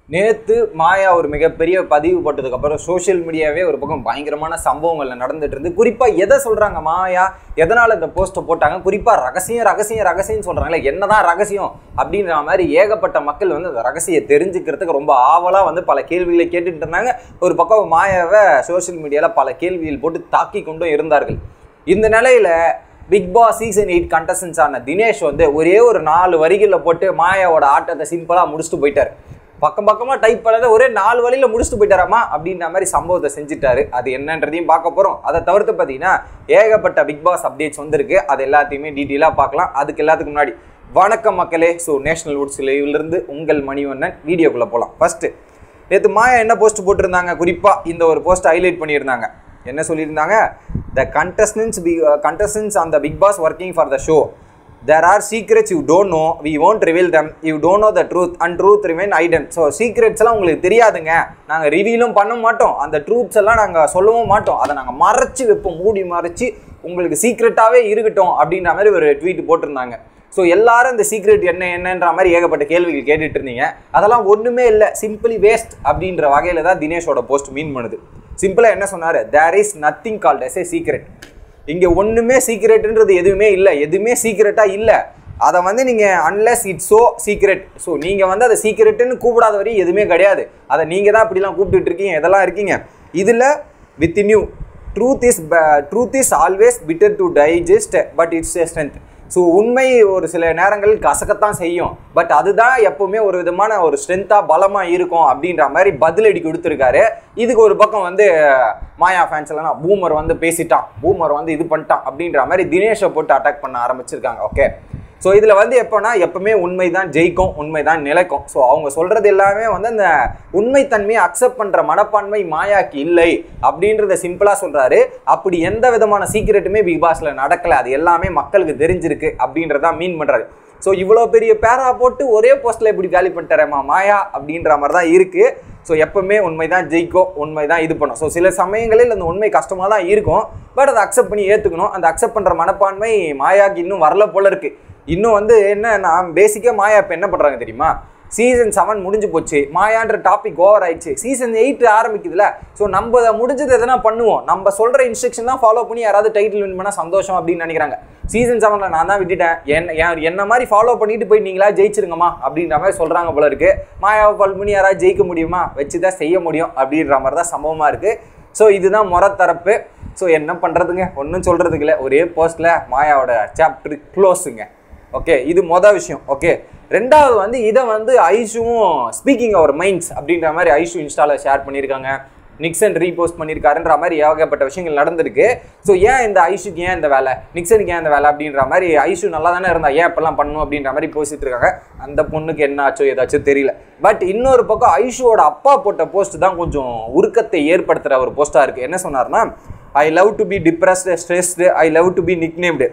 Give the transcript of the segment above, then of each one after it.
நேத்து மாயா ஒரு மிகப்பெரிய பதிவு போட்டதுக்கு அப்புறம் சோஷியல் மீடியாவே ஒரு பக்கம் பயங்கரமான சம்பவங்கள்ல நடந்துட்டு இருந்து குறிப்பா எதை சொல்றாங்க மாயா எதனால இந்த போஸ்ட்டை போட்டாங்க குறிப்பா ரகசியம் ரகசியம் ரகசியம் சொல்றாங்களே என்னதான் ரகசியம் அப்படின்ற மாதிரி ஏகப்பட்ட மக்கள் வந்து அந்த ரகசியம் தெரிஞ்சுக்கிறதுக்கு ரொம்ப ஆவலா வந்து பல கேள்விகளை கேட்டுட்டு இருந்தாங்க ஒரு பக்கம் மாயாவை சோஷியல் மீடியால பல கேள்விகள் போட்டு தாக்கி கொண்டும் இருந்தார்கள் இந்த நிலையில Bigg Boss season eight contestants ஆன தினேஷ் வந்து ஒரே ஒரு நாலு வரிகளில் போட்டு மாயாவோட ஆட்டத்தை சிம்பிளாக முடிச்சுட்டு போயிட்டார் பக்கம் பக்கமாக டைப் பண்ணதை ஒரே நாலு வழியில் முடிச்சுட்டு போயிட்டாராமா அப்படின்ற மாதிரி சம்பவத்தை செஞ்சுட்டாரு அது என்னன்றதையும் பார்க்க போகிறோம் அதை தவிர்த்து பார்த்தீங்கன்னா ஏகப்பட்ட பிக் பாஸ் அப்டேட்ஸ் வந்திருக்கு அது எல்லாத்தையுமே டீட்டெயிலாக பார்க்கலாம் அதுக்கு எல்லாத்துக்கு முன்னாடி வணக்கம் மக்களே ஸோ நேஷனல் வுட்ஸ் இருந்து உங்கள் மணிவண்ணன் வீடியோக்குள்ளே போகலாம் ஃபர்ஸ்ட் நேற்று மாயா என்ன போஸ்ட் போட்டிருந்தாங்க குறிப்பாக இந்த ஒரு போஸ்ட் ஹைலைட் பண்ணியிருந்தாங்க என்ன சொல்லியிருந்தாங்க the contestants be contestants on the Bigg Boss working for the show there are secrets you don't know we won't reveal them you don't know the truth and truth remain hidden so secrets எல்லாம் உங்களுக்கு தெரியாதுங்க நாங்கள் ரிவீலும் பண்ண மாட்டோம் அந்த truths எல்லாம் நாங்கள் சொல்லவும் மாட்டோம் அதை நாங்கள் மறைச்சு வைப்போம் மூடி மறைச்சு உங்களுக்கு சீக்ரெட்டாகவே இருக்கட்டும் அப்படின்ற மாதிரி ஒரு ட்வீட் போட்டிருந்தாங்க ஸோ எல்லாரும் இந்த சீக்ரெட் என்ன என்னன்ற மாதிரி ஏகப்பட்ட கேள்விகள் கேட்டுட்டு இருந்தீங்க அதெல்லாம் ஒன்றுமே இல்லை சிம்பிளி வேஸ்ட் அப்படின்ற வகையில் தான் தினேஷோட போஸ்ட் மீன் பண்ணுது சிம்பிளாக என்ன சொன்னார் there is nothing called as a secret இங்கே ஒன்றுமே சீக்ரெட்ன்றது எதுவுமே இல்லை எதுவுமே சீக்ரெட்டாக இல்லை அதை வந்து நீங்கள் unless it's so secret so நீங்கள் வந்து அதை சீக்ரெட்டுன்னு கூப்பிடாத வரையும் எதுவுமே கிடையாது அதை நீங்கள் தான் இப்படிலாம் கூப்பிட்டுட்டு இருக்கீங்க இதெல்லாம் இருக்கீங்க இதில் with new truth is truth is always bitter to digest but it's a strength so உண்மை ஒரு சில நேரங்களில் கசக்கத்தான் செய்யும் பட் அதுதான் எப்பவுமே ஒரு விதமான ஒரு ஸ்ட்ரென்த்தாக பலமாக இருக்கும் அப்படின்ற மாதிரி பதிலடி கொடுத்துருக்காரு இதுக்கு ஒரு பக்கம் வந்து மாயா ஃபேன்ஸ் எல்லாம் பூமர் வந்து பேசிட்டான் பூமர் வந்து இது பண்ணிட்டான் அப்படின்ற மாதிரி தினேஷை போட்டு அட்டாக் பண்ண ஆரம்பிச்சிருக்காங்க ஓகே ஸோ இதில் வந்து எப்போனா எப்பவுமே உண்மை தான் ஜெயிக்கும் உண்மை தான் நிலைக்கும் ஸோ அவங்க சொல்கிறது எல்லாமே வந்து அந்த உண்மைத்தன்மையை அக்செப்ட் பண்ணுற மனப்பான்மை மாயாக்கு இல்லை அப்படின்றத சிம்பிளாக சொல்கிறாரு அப்படி எந்த விதமான சீக்கிரட்டுமே பிக் பாஸில் நடக்கலை அது எல்லாமே மக்களுக்கு தெரிஞ்சிருக்கு அப்படின்றதான் மீன் பண்ணுறாரு ஸோ இவ்வளோ பெரிய பேரா போட்டு ஒரே போஸ்ட்டில் இப்படி காலி பண்ணிட்டாரேம்மா மாயா அப்படின்ற மாதிரி தான் இருக்குது ஸோ எப்பவுமே உண்மை தான் ஜெயிக்கும் உண்மை தான் இது பண்ணும் ஸோ சில சமயங்களில் அந்த உண்மை கஷ்டமாக தான் இருக்கும் பட் அதை அக்செப்ட் பண்ணி ஏற்றுக்கணும் அந்த அக்செப்ட் பண்ணுற மனப்பான்மை மாயாக்கு இன்னும் வரல போல இருக்குது இன்னும் வந்து என்னன்னா பேசிக்காக மாயா இப்போ என்ன பண்ணுறாங்க தெரியுமா சீசன் செவன் முடிஞ்சு போச்சு மாயான்ற டாபிக் ஓவர் ஆயிடுச்சு சீசன் எயிட் ஆரம்பிக்குதுல ஸோ நம்ம அதை முடிஞ்சது எதனா பண்ணுவோம் நம்ம சொல்கிற இன்ஸ்ட்ரக்ஷன் தான் ஃபாலோ பண்ணி யாராவது டைட்டில் வின் பண்ணால் சந்தோஷம் அப்படின்னு நினைக்கிறாங்க சீசன் செவனில் நான் தான் விட்டுட்டேன் என்ன என் என்ன மாதிரி ஃபாலோ பண்ணிட்டு போய் நீங்களா ஜெயிச்சிருங்கம்மா அப்படின்ற மாதிரி சொல்கிறாங்க போல இருக்கு மாயாவை ஃபாலோ பண்ணி யாராவது ஜெயிக்க முடியுமா வச்சு தான் செய்ய முடியும் அப்படின்ற மாதிரி தான் சம்பவமாக இருக்குது ஸோ இதுதான் முறத்தரப்பு ஸோ என்ன பண்ணுறதுங்க ஒன்றும் சொல்கிறதுக்கு இல்லை ஒரே போஸ்ட்டில் மாயாவோட சாப்டர் க்ளோஸுங்க ஓகே இது மொதல் விஷயம் ஓகே ரெண்டாவது வந்து இதை வந்து ஐஷுவும் ஸ்பீக்கிங் அவர் மைண்ட்ஸ் அப்படின்ற மாதிரி ஐஷு இன்ஸ்டாவில் ஷேர் பண்ணியிருக்காங்க நிக்சன் ரீபோஸ்ட் பண்ணியிருக்காருன்ற மாதிரி ஏகப்பட்ட விஷயங்கள் நடந்திருக்கு ஸோ ஏன் இந்த ஐஷுக்கு ஏன் இந்த வேலை நிக்சனுக்கு ஏன் இந்த வேலை அப்படின்ற மாதிரி ஐஷு நல்லா தானே இருந்தா ஏன் இப்பெல்லாம் பண்ணணும் அப்படின்ற மாதிரி பேசிட்டு இருக்காங்க அந்த பொண்ணுக்கு என்ன ஆச்சோ ஏதாச்சும் தெரியல பட் இன்னொரு பக்கம் ஐஷுவோட அப்பா போட்ட போஸ்ட் தான் கொஞ்சம் உருக்கத்தை ஏற்படுத்துகிற ஒரு போஸ்ட்டாக இருக்குது என்ன சொன்னார்னா I love to be depressed stressed I love to be nicknamed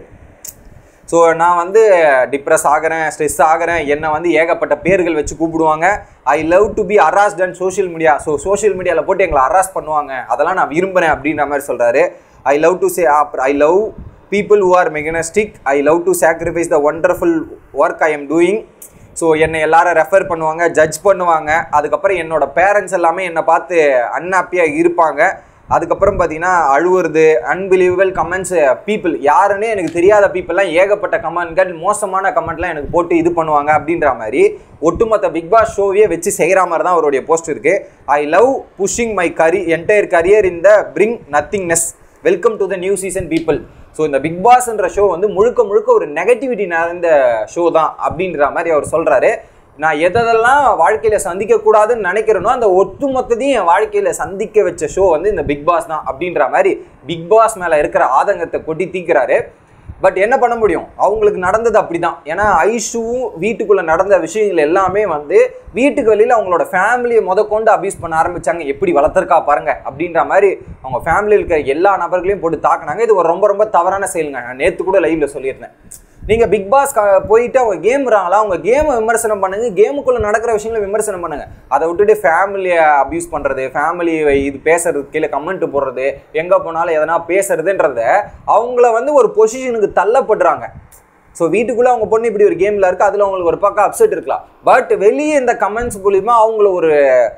so நான் வந்து டிப்ரெஸ் ஆகிறேன் ஸ்ட்ரெஸ் ஆகிறேன் என்னை வந்து ஏகப்பட்ட பேர்கள் வச்சு கூப்பிடுவாங்க I love to be arrested and social media so social மீடியாவில் போட்டு எங்களை அராஸ்ட் பண்ணுவாங்க அதெல்லாம் நான் விரும்புகிறேன் அப்படின்ற மாதிரி சொல்கிறாரு I love to say I love people who are magnetic I love to sacrifice the wonderful work I am doing so என்னை எல்லாரும் ரெஃபர் பண்ணுவாங்க ஜட்ஜ் பண்ணுவாங்க அதுக்கப்புறம் என்னோட பேரண்ட்ஸ் எல்லாமே என்னை பார்த்து அன்ஹாப்பியாக இருப்பாங்க அதுக்கப்புறம் பார்த்தீங்கன்னா அழுவுறது அன்பிலீவபிள் கமெண்ட்ஸ் பீப்புள் யாருன்னே எனக்கு தெரியாத பீப்புளெலாம் ஏகப்பட்ட கமெண்ட்கள் மோசமான கமெண்ட்லாம் எனக்கு போட்டு இது பண்ணுவாங்க அப்படின்ற மாதிரி ஒட்டுமொத்த பிக் பாஸ் ஷோவையே வச்சு செய்கிற மாதிரி தான் அவருடைய போஸ்ட் இருக்குது I love pushing my career entire career in the brink nothingness welcome to the new season people so இந்த பிக் பாஸ்ன்ற ஷோ வந்து முழுக்க முழுக்க ஒரு நெகட்டிவிட்டி நிறைந்த ஷோ தான் அப்படின்ற மாதிரி அவர் சொல்கிறாரு நான் எதெல்லாம் வாழ்க்கையில் சந்திக்கக்கூடாதுன்னு நினைக்கிறேனோ அந்த ஒட்டுமொத்தத்தையும் என் வாழ்க்கையில் சந்திக்க வச்ச ஷோ வந்து இந்த பிக் பாஸ் தான் அப்படின்ற மாதிரி பிக் பாஸ் மேலே இருக்கிற ஆதங்கத்தை கொட்டி தீக்கிறாரு பட் என்ன பண்ண முடியும் அவங்களுக்கு நடந்தது அப்படிதான் ஏன்னா ஐஷுவும் வீட்டுக்குள்ளே நடந்த விஷயங்கள் எல்லாமே வந்து வீட்டுக்கு வெளியில் அவங்களோட ஃபேமிலியை முத கொண்டு அபியூஸ் பண்ண ஆரம்பிச்சாங்க எப்படி வளர்த்துருக்கா பாருங்க அப்படின்ற மாதிரி அவங்க ஃபேமிலியில் இருக்கிற எல்லா நபர்களையும் போட்டு தாக்குனாங்க இது ஒரு ரொம்ப ரொம்ப தவறான செயலுங்க நான் நேற்று கூட லைவ்ல சொல்லியிருந்தேன் நீங்கள் பிக் பாஸ் போயிட்டு அவங்க கேம் விடுறாங்களா அவங்க கேமை விமர்சனம் பண்ணுங்க கேமுக்குள்ளே நடக்கிற விஷயங்களை விமர்சனம் பண்ணுங்க அதை விட்டுட்டு ஃபேமிலியை அபியூஸ் பண்ணுறது ஃபேமிலி இது பேசுறது கீழே கமெண்ட் போடுறது எங்கே போனாலும் எதனா பேசுறதுன்றத அவங்கள வந்து ஒரு பொசிஷனுக்கு தள்ளப்படுறாங்க ஸோ வீட்டுக்குள்ளே அவங்க பொண்ணு இப்படி ஒரு கேமில் இருக்குது அதில் அவங்களுக்கு ஒரு பக்கம் அப்செட் இருக்கலாம் பட் வெளியே இந்த கமெண்ட்ஸ் மூலிமா அவங்கள ஒரு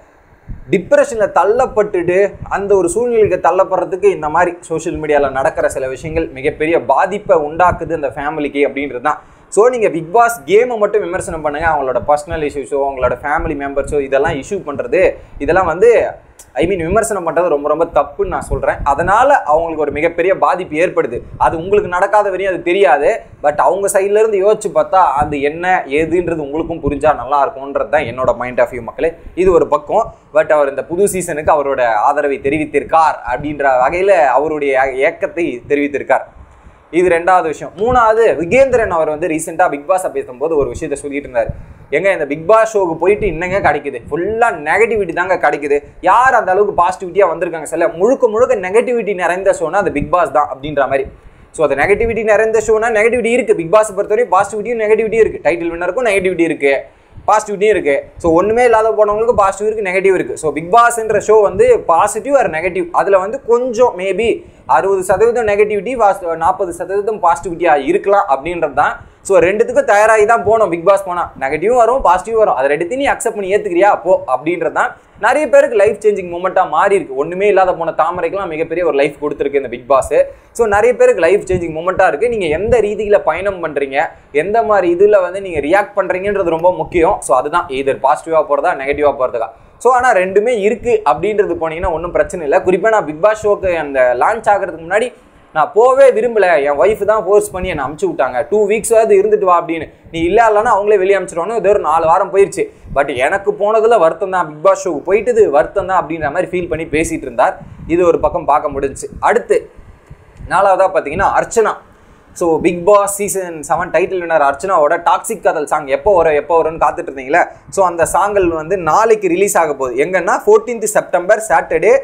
டிப்ரெஷனில் தள்ளப்பட்டுட்டு அந்த ஒரு சூழ்நிலைக்கு தள்ளப்படுறதுக்கு இந்த மாதிரி சோஷியல் மீடியாவில் நடக்கிற சில விஷயங்கள் மிகப்பெரிய பாதிப்பை உண்டாக்குது அந்த ஃபேமிலிக்கு அப்படின்றது தான் ஸோ நீங்கள் பிக் பாஸ் கேமை மட்டும் விமர்சனம் பண்ணுங்கள் அவங்களோட பர்சனல் இஷ்யூஸோ அவங்களோட ஃபேமிலி மெம்பர்ஸோ இதெல்லாம் இஷ்யூ பண்ணுறது இதெல்லாம் வந்து ஐ மீன் விமர்சனம் பண்ணுறது ரொம்ப ரொம்ப தப்புன்னு நான் சொல்கிறேன் அதனால் அவங்களுக்கு ஒரு மிகப்பெரிய பாதிப்பு ஏற்படுது அது உங்களுக்கு நடக்காத வரையும் அது தெரியாது பட் அவங்க சைட்லேருந்து யோசிச்சு பார்த்தா அது என்ன ஏதுன்றது உங்களுக்கும் புரிஞ்சால் நல்லா இருக்கும்ன்றது தான் என்னோட பாயிண்ட் ஆஃப் வியூ மக்களே இது ஒரு பக்கம் பட் அவர் இந்த புது சீசனுக்கு அவரோட ஆதரவை தெரிவித்திருக்கார் அப்படின்ற வகையில் அவருடைய ஏக்கத்தை தெரிவித்திருக்கார் இது ரெண்டாவது விஷயம் மூணாவது விகேந்திரன் அவர் வந்து ரீசெண்டாக பிக் பாஸை பேசும்போது ஒரு விஷயத்த சொல்லிட்டு இருந்தார் எங்க இந்த பிக் பாஸ் ஷோக்கு போயிட்டு இன்னங்க கிடைக்குது ஃபுல்லாக நெகட்டிவிட்டி தாங்க கிடைக்குது யார் அந்த அளவுக்கு பாசிட்டிவிட்டியாக வந்திருக்காங்க சில முழுக்க முழுக்க நெகட்டிவிட்டி நிறைந்த ஷோனா அது பிக் பாஸ் தான் அப்படின்ற மாதிரி ஸோ அது நெகட்டிவிட்டி நிறைந்த ஷோனா நெகட்டிவிட்டி இருக்குது பிக் பாஸ் பொறுத்தவரைக்கும் பாசிட்டிவிட்டியும் நெகட்டிவிட்டி இருக்குது டைட்டில் வின்னருக்கும் நெகட்டிவிட்டி இருக்குது பாசிட்டிவிட்டியும் இருக்குது ஸோ ஒன்றுமே இல்லாத போனவங்களுக்கு பாசிட்டிவ் இருக்குது நெகட்டிவ் இருக்குது ஸோ பிக் பாஸ்ன்ற ஷோ வந்து பாசிட்டிவ் ஆர் நெகட்டிவ் அதில் வந்து கொஞ்சம் மேபி அறுபது சதவீதம் நெகட்டிவிட்டி நாற்பது சதவீதம் பாசிட்டிவிட்டியாக இருக்கலாம் அப்படின்றது தான் ஸோ ரெண்டுத்துக்கும் தயாராகி தான் போனோம் பிக் பாஸ் போனால் நெகட்டிவும் வரும் பாசிட்டிவ் வரும் அதை ரெண்டுத்தையும் நீ அக்செப்ட் பண்ணி ஏற்றுக்கிறியா அப்போ அப்படின்றது தான் நிறைய பேருக்கு லைஃப் சேஞ்சிங் மூமெண்ட்டாக மாறி இருக்கு ஒன்றுமே இல்லாத போன தாமரைக்கெல்லாம் மிகப்பெரிய ஒரு லைஃப் கொடுத்துருக்கு இந்த பிக் பாஸ் ஸோ நிறைய பேருக்கு லைஃப் சேஞ்சிங் மூமெண்ட்டாக இருக்குது நீங்கள் எந்த ரீதியில் பயணம் பண்ணுறீங்க எந்த மாதிரி இதில் வந்து நீங்கள் ரியாக்ட் பண்ணுறீங்கன்றது ரொம்ப முக்கியம் ஸோ அதுதான் இது பாசிட்டிவாக போகிறதா நெகட்டிவாக போகிறதுக்கா ஸோ ஆனால் ரெண்டுமே இருக்குது அப்படின்றது போனீங்கன்னா ஒன்றும் பிரச்சனை இல்லை குறிப்பாக நான் பிக் பாஸ் ஷோக்கு அந்த லான்ச் ஆகிறதுக்கு முன்னாடி நான் போவே விரும்பல என் ஒய்ஃப் தான் ஃபோர்ஸ் பண்ணி என்னை அமுச்சு விட்டாங்க டூ வீக்ஸாவது இருந்துட்டு வா அப்படின்னு நீ இல்லை இல்லைன்னா அவங்களே வெளியே அனுப்பிச்சிருவானு இது ஒரு நாலு வாரம் போயிருச்சு பட் எனக்கு போனதில் வருத்தம் தான் பிக் பாஸ் ஷோக்கு போயிட்டது வருத்தம் தான் அப்படின்ற மாதிரி ஃபீல் பண்ணி பேசிகிட்டு இருந்தார் இது ஒரு பக்கம் பார்க்க முடிஞ்சுச்சு அடுத்து நாலாவதாக பார்த்தீங்கன்னா Archana so Bigg Boss season seven title winner அர்ச்சனாவோட டாக்ஸிக் கதல் சாங் எப்போ வரும் எப்போ வரும்னு காத்துட்டு இருந்தீங்களே ஸோ அந்த சாங்கல் வந்து நாளைக்கு ரிலீஸ் ஆக போகுது எங்கன்னா ஃபோர்டீன்த் செப்டம்பர் சாட்டர்டே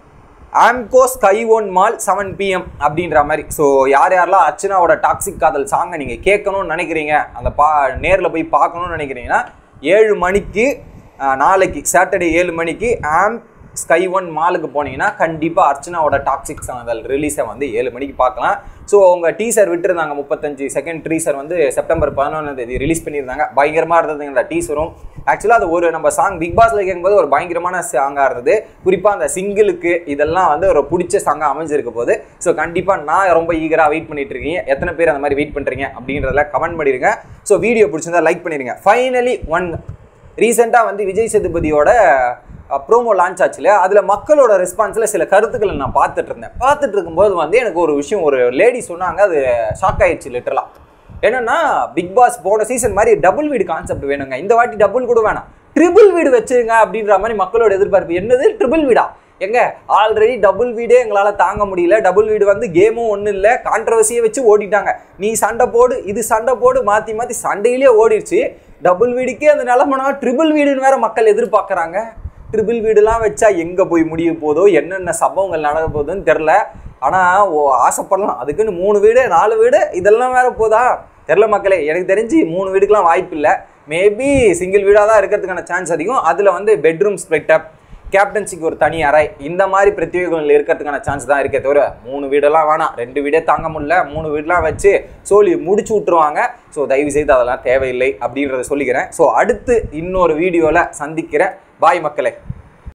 ஆம்கோ Sky One Mall seven PM அப்படின்ற மாதிரி ஸோ யார் யாரெல்லாம் அர்ச்சனாவோட டாக்ஸிக் காதல் சாங்கை நீங்கள் கேட்கணும்னு நினைக்கிறீங்க அந்த பா நேரில் போய் பார்க்கணும்னு நினைக்கிறீங்கன்னா ஏழு மணிக்கு அஹ், நாளைக்கு சாட்டர்டே ஏழு மணிக்கு ஆம் ஸ்கை ஒன் மாலுக்கு போனீங்கன்னா கண்டிப்பாக அர்ச்சனாவோட டாக்ஸிக் சாங்கல் ரிலீஸை வந்து ஏழு மணிக்கு பார்க்கலாம் ஸோ அவங்க டீசர் விட்டுருந்தாங்க முப்பத்தஞ்சு செகண்ட் டீசர் வந்து செப்டம்பர் பதினொன்றாம் தேதி ரிலீஸ் பண்ணியிருந்தாங்க பயங்கரமாக இருந்ததுங்க அந்த டீசரும் ஆக்சுவலாக அது ஒரு நம்ம சாங் பிக் பாஸ்ல கேட்கும்போது ஒரு பயங்கரமான சாங்காக இருந்தது குறிப்பாக அந்த சிங்கிளுக்கு இதெல்லாம் வந்து ஒரு பிடிச்ச சாங்காக அமைஞ்சிருக்க போது ஸோ கண்டிப்பாக நான் ரொம்ப ஈகராக வெயிட் பண்ணிட்டு இருக்கீங்க எத்தனை பேர் அந்த மாதிரி வெயிட் பண்ணுறீங்க அப்படின்றதுல கமெண்ட் பண்ணிடுங்க ஸோ வீடியோ பிடிச்சிருந்தா லைக் பண்ணிடுங்க ஃபைனலி ஒன் ரீசெண்டாக வந்து விஜய் சேதுபதியோட ப்ரோமோ லான்ச் ஆச்சுல அதில் மக்களோட ரெஸ்பான்ஸில் சில கருத்துக்களை நான் பார்த்துட்டு இருந்தேன் பார்த்துட்டு இருக்கும்போது வந்து எனக்கு ஒரு விஷயம் ஒரு லேடி சொன்னாங்க அது ஷாக் ஆயிடுச்சு லிட்டரலாக என்னன்னா பிக் பாஸ் போன சீசன் மாதிரி டபுள் வீடு கான்செப்ட் வேணுங்க இந்த வாட்டி டபுள் கூட வேணாம் ட்ரிபிள் வீடு வச்சிருங்க அப்படின்ற மாதிரி மக்களோட எதிர்பார்ப்பு என்னது ட்ரிபிள் வீடா எங்க ஆல்ரெடி டபுள் வீடே எங்களால் தாங்க முடியல டபுள் வீடு வந்து கேமும் ஒன்றும் இல்லை கான்ட்ரவர்சியை வச்சு ஓடிட்டாங்க நீ சண்டை போடு இது சண்டை போடு மாற்றி மாற்றி சண்டையிலே ஓடிடுச்சு டபுள் வீடுக்கே அந்த நிலமனா ட்ரிபிள் வீடுன்னு வேற மக்கள் எதிர்பார்க்குறாங்க ட்ரிபிள் வீடுலாம் வச்சா எங்கே போய் முடிய போதோ என்னென்ன சம்பவங்கள் நடக்க போகுதுன்னு தெரில ஆனால் ஓ ஆசைப்படலாம் அதுக்குன்னு மூணு வீடு நாலு வீடு இதெல்லாம் வேற போதா தெரில மக்களே எனக்கு தெரிஞ்சு மூணு வீடுக்கெலாம் வாய்ப்பு இல்லை மேபி சிங்கிள் வீடாக தான் இருக்கிறதுக்கான சான்ஸ் அதிகம் அதில் வந்து பெட்ரூம் ஸ்ப்ளிட்டப் கேப்டன்சிக்கு ஒரு தனி அறை இந்த மாதிரி பிரத்யேகங்கள் இருக்கிறதுக்கான சான்ஸ் தான் இருக்கே தவிர மூணு வீடெல்லாம் வேணாம் ரெண்டு வீடே தாங்க முடியல மூணு வீடெலாம் வச்சு சோழி முடிச்சு விட்ருவாங்க ஸோ தயவு செய்து அதெல்லாம் தேவையில்லை அப்படின்றத சொல்லிக்கிறேன் ஸோ அடுத்து இன்னொரு வீடியோவில் சந்திக்கிறேன் பாய் மக்களே